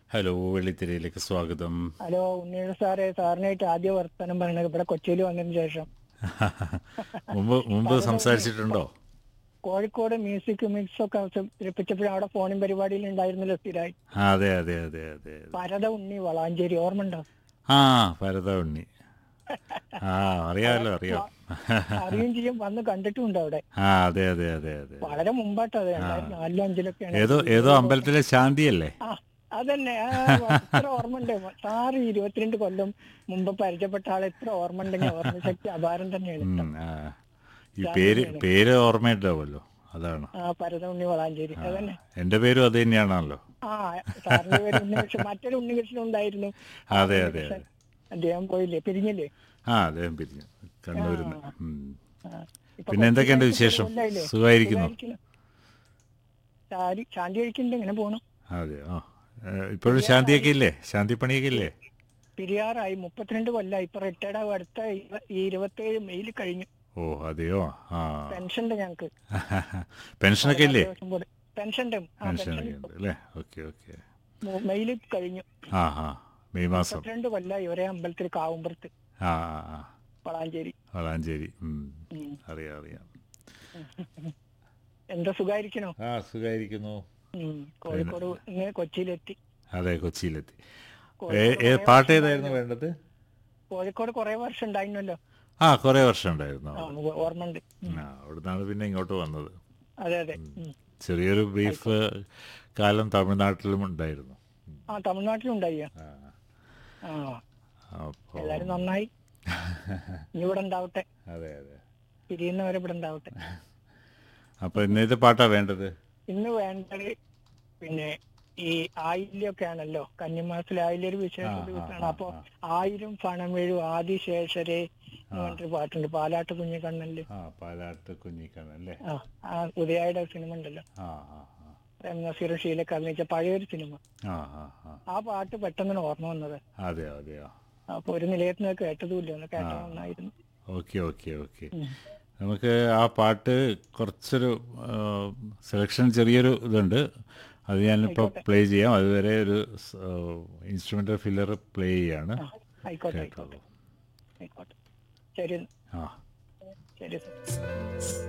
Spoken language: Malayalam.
ഹലോ വെള്ളിത്തിരയിലേക്ക് സ്വാഗതം ഹലോ ഉണ്ണിയുടെ സാറേ സാറിനായിട്ട് ആദ്യ വർത്തമാനം പറയണത് ഇവിടെ കൊച്ചിയിൽ വന്നതിന് ശേഷം മുമ്പ് മുമ്പ് സംസാരിച്ചിട്ടുണ്ടോ കോഴിക്കോട് മ്യൂസിക് മിക്സ് ഒക്കെ അവതരിപ്പിച്ചപ്പോഴും അവിടെ ഫോണിൻ പരിപാടിയിൽ ഉണ്ടായിരുന്നല്ലോ സ്ഥിരമായി ആ, അതെ അതെ അതെ അതെ അതെ. ഭരത ഉണ്ണി വളാഞ്ചേരി ഓർമ്മയുണ്ടോ ആ ഭരത ഉണ്ണി ആ അറിയാമല്ലോ അറിയാം അറിയുകയും ചെയ്യും വന്ന് കണ്ടിട്ടുമുണ്ട് അവിടെ ആ അതെ അതെ അതെ അതെ വളരെ മുമ്പായിട്ട് അത് രണ്ടായിരത്തി നാലിലും അഞ്ചിലൊക്കെയാണ് ഏതോ ഏതോ അമ്പലത്തിലെ ശാന്തിയല്ലേ ആ അതന്നെ ആ, എത്ര ഓർമ്മയുണ്ട് സാറ് ഇരുപത്തിരണ്ട് കൊല്ലം മുമ്പ് പരിചയപ്പെട്ട ആൾ എത്ര ഓർമ്മ ഉണ്ടെങ്കിൽ ഓർമ്മശക്തി അപാരം തന്നെയാണ് ഉം, ആ. ഈ പേര് പേര് ഓർമ്മയുണ്ടാവുമല്ലോ അതാണ് ആ ഭരത ഉണ്ണി വളാഞ്ചേരി അതന്നെ എൻ്റെ പേരും അത് തന്നെയാണല്ലോ ആ സാറിന്റെ പേര് ഉണ്ണികൃഷ്ണൻ മറ്റൊരു ഉണ്ണികൃഷ്ണൻ ഉണ്ടായിരുന്നു അതെ അതെ അതെ അദ്ദേഹം പോയില്ലേ പിരിഞ്ഞില്ലേ ആ അദ്ദേഹം പിരിഞ്ഞു കണ്ണൂരിൽ നിന്ന് ഉം. ആ, ഇപ്പൊ പിന്നെ എന്തൊക്കെയുണ്ട് കുറച്ച് വിശേഷം കൊല്ലായില്ലേ? സുഖമായിരിക്കുന്നു സുഖായിരിക്കുന്നു. ശാന്തി ശാന്തി കഴിക്കുന്നുണ്ട് ഇങ്ങനെ പോണു അതെ ആ ഏ, ഇപ്പോഴും ശാന്തിയൊക്കെ ഇല്ലേ ശാന്തി പണിയൊക്കെ ഇല്ലേ പിരിയാറായി മുപ്പത്തിരണ്ട് കൊല്ലായി ഇപ്പൊ റിട്ടയർഡ് ആവും അടുത്ത ഇരുപ- ഈ ഇരുപത്തേഴ് മെയിൽ കഴിഞ്ഞു ഓ അതെയോ ആ പെൻഷൻ ഉണ്ട് ഞങ്ങക്ക് പെൻഷനൊക്കെ ഇല്ലേ ദിവസം കൂടെ പെൻഷൻ ഉണ്ട് ആ പെൻഷനൊക്കെ പെൻഷൻ ഉണ്ട് അല്ലേ ഓക്കെ ഓക്കെ മെയിൽ കഴിഞ്ഞു ആ ആ മെയ് മാസം മുപ്പത്തിരണ്ട് കൊല്ലായി ഒരേ അമ്പലത്തിൽ കാവുമ്പുറത്ത് ആ ആ ആ വളാഞ്ചേരി വളാഞ്ചേരി ഉം. ഉം. അറിയാം അറിയാം എന്താ സുഖായിരിക്കണോ ആ സുഖമായിരിക്കുന്നു ഉം. കോഴിക്കോട് ഇന്ന് കൊച്ചിയിലെത്തി അതെ കൊച്ചിയിലെത്തി ഏ കോഴിക്കോട് ഏ കുറേ പാട്ട് വർഷം ഏതായിരുന്നു വേണ്ടത് കോഴിക്കോട് കുറെ വർഷം ഉണ്ടായിരുന്നല്ലോ ആ കുറേ വർഷം ഉണ്ടായിരുന്നു ആ ഓർമ്മ ഉണ്ട് ആ അവിടുന്നാണ് പിന്നെ ഇങ്ങോട്ട് വന്നത് അതെ അതെ ഉം. ചെറിയൊരു ബ്രീഫ് കാലം തമിഴ്നാട്ടിലും ഉണ്ടായിരുന്നു ഉം. ആ തമിഴ്നാട്ടിലുണ്ടായി ആ ആ അപ്പോൾ എല്ലാരും നന്നായി ഇനി ഇവിടെ ഉണ്ടാവട്ടെ അതെ അതെ പിരിയുന്നവരെ ഇവിടെ ഉണ്ടാവട്ടെ അപ്പോൾ ഇന്നത്തെ പാട്ടാ വേണ്ടത് ഇന്ന് വേണ്ടത് പിന്നെ ഈ ആയില്യൊക്കെ ആണല്ലോ കന്നിമാസത്തിലെ ആയില്യ ഒരു വിശേഷ ആ, ആ, ദിവസമാണ് ആ, അപ്പൊ ആയിരം പണം വീഴും ആദിശേഷരെ എന്ന് പറഞ്ഞിട്ട് പാട്ടുണ്ട് പാലാട്ട് കുഞ്ഞിക്കണ്ണനില് ആ പാലാട്ട് കുഞ്ഞിക്കണ്ണല്ലേ ആ ആ ഉദയായുടെ സിനിമ ഉണ്ടല്ലോ ആ ആ ആ പ്രേം നസീറും ഷീലൊക്കെ അഭിനയിച്ച പഴയൊരു സിനിമ ആ ആ ആ ആ പാട്ട് പെട്ടെന്നാണ് ഓർമ്മ വന്നത് അതെയോ അതെയോ അപ്പൊ ഒരു നിലയത്തിന് കേട്ടതുമില്ല ഒന്ന് കേട്ടത് നന്നായിരുന്നു ഓക്കെ ഓക്കെ ഓക്കെ നമുക്ക് ആ പാട്ട് കുറച്ചൊരു സെലക്ഷൻ ചെറിയൊരു ഇതുണ്ട് അത് ഞാനിപ്പോൾ പ്ലേ ചെയ്യാം അതുവരെ ഒരു ഇൻസ്ട്രുമെൻ്റൽ ഫില്ലർ പ്ലേ ചെയ്യാണ് ആ ആയിക്കോട്ടെ ആയിക്കോട്ടെ കേട്ടോളൂ ആയിക്കോട്ടെ ശരി ആ ശരി സർ